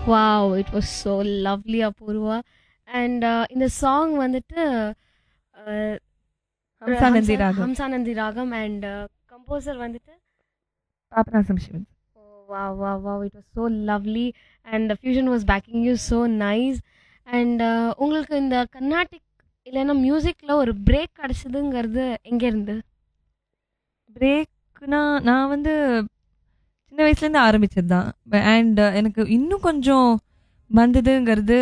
Wow it was so lovely Apoorva and இந்த song வந்துட்டு uh, Hamsanandi ஹம்சா- ராகம் ஹம்சானந்தி ராகம் அண்ட் கம்போசர் வந்துட்டு Papanasam Sivan Oh, wow, wow, wow. It was so lovely. And the fusion was backing you so nice. And uh, உங்களுக்கு இந்த கர்நாடிக் இல்லைன்னா மியூசிக்கில் ஒரு பிரேக் கிடச்சதுங்கிறது எங்கேருந்து பிரேக்னா நான் வந்து சின்ன வயசுலேருந்து ஆரம்பிச்சது தான் அண்ட் எனக்கு இன்னும் கொஞ்சம் வந்ததுங்கிறது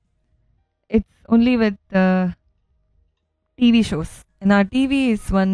it's only with TV shows ஏன்னா டிவி இஸ் ஒன்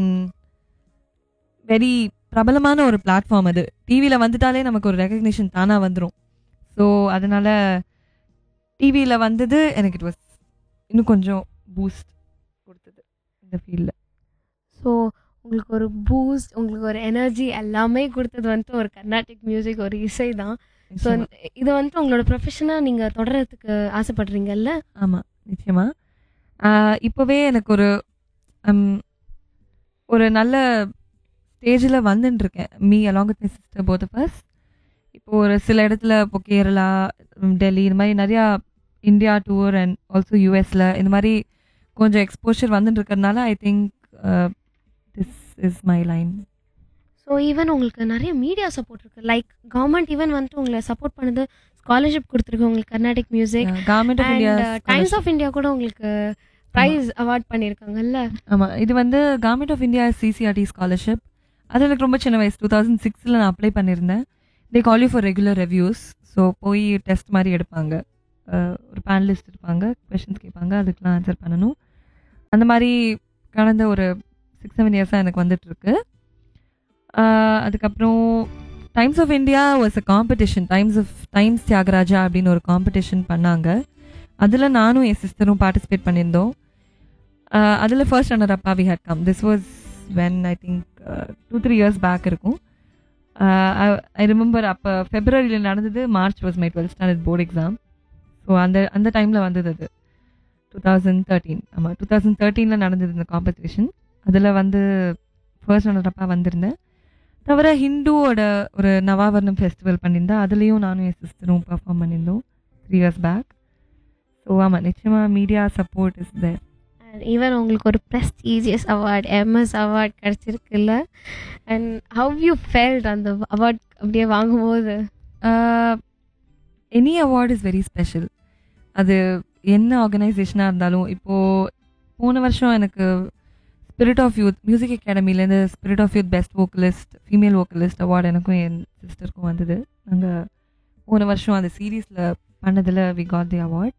வெரி பிரபலமான ஒரு பிளாட்ஃபார்ம் அது டிவியில் வந்துட்டாலே நமக்கு ஒரு ரெக்கக்னிஷன் தானாக வந்துடும் ஸோ அதனால் டிவியில் வந்தது எனக்கு இட் வாஸ் இன்னும் கொஞ்சம் பூஸ்ட் கொடுத்தது இந்த ஃபீல்டில் ஸோ உங்களுக்கு ஒரு பூஸ்ட் உங்களுக்கு ஒரு எனர்ஜி எல்லாமே கொடுத்தது வந்துட்டு ஒரு கர்நாடிக் மியூசிக் ஒரு இசை தான் ஸோ இது வந்துட்டு உங்களோட ப்ரொஃபஷனாக நீங்கள் தொடர்றதுக்கு ஆசைப்படுறீங்கல்ல ஆமாம் நிச்சயமா ஆஹ் இப்போவே எனக்கு ஒரு ஹம், ஒரு நல்ல ஸ்டேஜில் வந்துட்டு இருக்கேன் me along with my sister both first இப்போ ஒரு சில இடத்துல இப்போ கேரளா உம், டெல்லி இந்த மாதிரி நிறையா இந்தியா டூர் அண்ட் ஆல்சோ யூஎஸில் இந்த மாதிரி கொஞ்சம் எக்ஸ்போஷர் வந்துட்டு இருக்கிறதுனால I think this is my line so even உங்களுக்கு நிறைய மீடியா சப்போர்ட் இருக்குது லைக் கவர்மெண்ட் ஈவன் வந்துட்டு உங்களை சப்போர்ட் பண்ணுது ஸ்காலர்ஷிப் கொடுத்துருக்கு உங்களுக்கு Carnatic music government of India and Times of India கூட உங்களுக்கு ப்ரைஸ் அவார்ட் பண்ணியிருக்காங்கல்ல ஆமாம் இது வந்து government of India CCRT scholarship அது எனக்கு ரொம்ப சின்ன வயசு டூ தௌசண்ட் சிக்ஸில் நான் அப்ளை பண்ணியிருந்தேன் they call you for regular reviews so போய் டெஸ்ட் மாதிரி எடுப்பாங்க அஹ் ஒரு பேனலிஸ்ட் இருப்பாங்க கொஷின்ஸ் கேட்பாங்க அதுக்கெலாம் ஆன்சர் பண்ணணும் அந்த மாதிரி கடந்த ஒரு சிக்ஸ் செவன் இயர்ஸாக எனக்கு வந்துட்டுருக்கு அதுக்கப்புறம் Times of India was a competition Times of Times Thyagaraja அப்படின்னு ஒரு காம்படிஷன் பண்ணாங்க அதில் நானும் என் சிஸ்டரும் பார்ட்டிசிபேட் பண்ணியிருந்தோம் அதில் first runner up we had come this was when I think two three years back இருக்கும் ஐ ரிமெம்பர் அப்போ ஃபெப்ரவரியில் நடந்தது March was my twelfth standard board exam so அந்த அந்த டைமில் வந்தது அது டூ தௌசண்ட் தேர்ட்டீன் ஆமாம் டூ தௌசண்ட் தேர்ட்டீனில் நடந்தது இந்த காம்படிஷன் அதில் வந்து ஃபர்ஸ்ட் ரன்னர் அப்பா வந்திருந்தேன் தவிர ஹிந்துவோட ஒரு நவாவர்ணம் ஃபெஸ்டிவல் பண்ணியிருந்தேன் அதுலேயும் நானும் என் சிஸ்டரும் பர்ஃபார்ம் பண்ணியிருந்தோம் த்ரீ இயர்ஸ் பேக் ஸோ ஆமாம் நிச்சயமாக media support is there and even உங்களுக்கு ஒரு ப்ரெஸ்டீஜியஸ் அவார்ட் எம்எஸ் அவார்ட் கிடச்சிருக்குல்ல அண்ட் ஹவ் யூ ஃபெல்ட் அந்த அவார்ட் அப்படியே வாங்கும்போது any award is very special அது என்ன ஆர்கனைசேஷனாக இருந்தாலும் இப்போது போன வருஷம் எனக்கு ஸ்பிரிட் ஆஃப் யூத் மியூசிக் அகாடமிலேருந்து spirit of youth best vocalist female vocalist award எனக்கும் என் சிஸ்டருக்கும் வந்தது நாங்கள் போன வருஷம் அந்த சீரீஸில் பண்ணதில் we got the award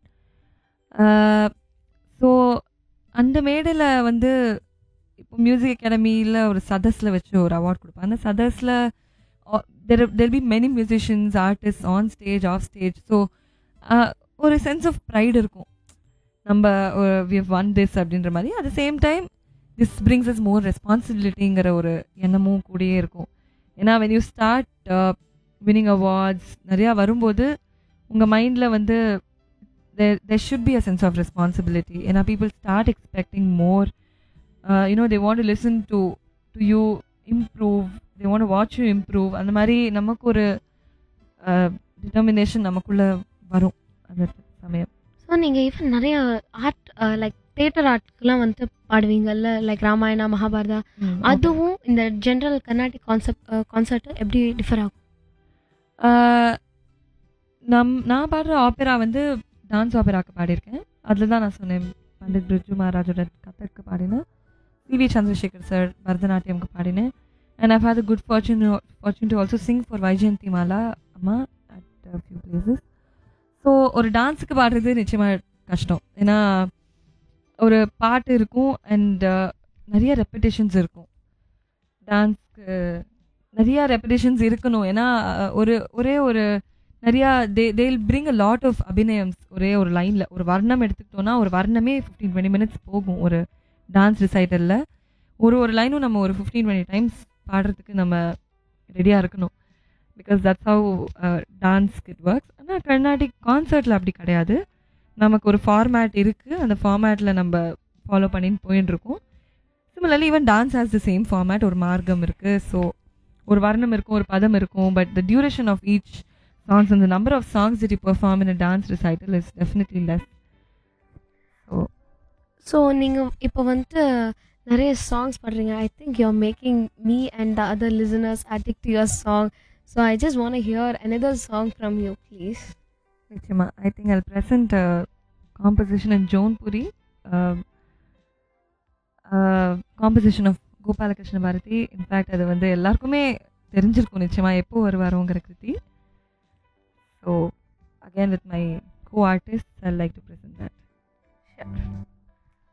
so அந்த மேடையில் வந்து இப்போ மியூசிக் அகாடமியில் ஒரு சதஸில் வச்சு ஒரு அவார்ட் கொடுப்பாங்க அந்த சதஸில் there there be many musicians artist on stage off stage so ஒரு சென்ஸ் ஆஃப் ப்ரைடு இருக்கும் நம்ம வி ஒன் திஸ் அப்படின்ற மாதிரி at the same time this brings us more ரெஸ்பான்சிபிலிட்டிங்கிற ஒரு எண்ணமும் கூடயே இருக்கும் ஏன்னா when you start winning awards நிறையா வரும்போது உங்கள் மைண்டில் வந்து there should be a sense of responsibility ஏன்னா people start expecting more you know they want to listen to to you improve they want watch you improve அந்த மாதிரி நமக்கு ஒரு டிட்டர்மினேஷன் நமக்குள்ளே வரும் அந்த சமயம் ஸோ நீங்கள் ஈவன் நிறைய ஆர்ட் லைக் தேட்டர் ஆர்ட்க்குலாம் வந்துட்டு பாடுவீங்கல்ல லைக் ராமாயணா மகாபாரதா அதுவும் இந்த ஜென்ரல் கர்நாடிக் கான்செப்ட் கான்சர்ட் எப்படி டிஃபர் ஆகும் ஆஹ் நம் நான் பாடுற ஆப்பெரா வந்து டான்ஸ் ஆப்பெராக்கு பாடியிருக்கேன் அதில் தான் நான் சொன்னேன் பண்டித் பிரிஜு மகாராஜோட கதக்கு பாடினேன் சி வி சந்திரசேகர் சார் பரதநாட்டியம்க்கு பாடினேன் and I've had good fortune fortune to also sing for Vyjayanthi Mala அம்மா அட் ஃபியூ பிளேசஸ் ஸோ ஒரு டான்ஸுக்கு பாடுறது நிச்சயமாக கஷ்டம் ஏன்னா ஒரு பாட்டு இருக்கும் அண்ட் நிறைய ரெப்படேஷன்ஸ் இருக்கும் டான்ஸ்க்கு நிறைய ரெப்படேஷன்ஸ் இருக்கணும் ஏன்னா அஹ், ஒரு ஒரே ஒரு நிறையா they they'll bring a lot of அபிநயம்ஸ் ஒரே ஒரு லைனில் ஒரு வர்ணம் எடுத்துக்கிட்டோன்னா ஒரு வர்ணமே ஃபிஃப்டீன் டுவெண்ட்டி மினிட்ஸ் போகும் ஒரு டான்ஸ் ரிசைட்டலில் ஒரு ஒரு லைனும் நம்ம ஒரு ஃபிஃப்டீன் டுவெண்ட்டி டைம்ஸ் பாடுறதுக்கு நம்ம ரெடியாக இருக்கணும் because that's how dance it works ஆனால் கர்நாடிக் கான்சர்ட்டில் அப்படி கிடையாது நமக்கு ஒரு ஃபார்மேட் இருக்குது அந்த ஃபார்மேட்டில் நம்ம ஃபாலோ பண்ணின்னு போயின்னு இருக்கோம் similarly even dance has the same format ஒரு மார்க்கம் இருக்குது ஸோ ஒரு வர்ணம் இருக்கும் ஒரு பதம் இருக்கும் but the duration of each songs and the number of songs that you perform in a dance recital is definitely less. So, so நீங்கள் இப்போ வந்துட்டு நிறைய சாங்ஸ் பாடுறீங்க I think you're making me and the other listeners addict to your song so I just want hear another song from you please நிச்சயமா I think I'll present a composition in Jaunpuri, uh, uh, composition of Gopalakrishna Bharati in fact அது வந்து எல்லாருக்குமே தெரிஞ்சிருக்கும் நிச்சயமா எப்போ வருவாரோங்கிற கிருதி so again with my co artist I like to present that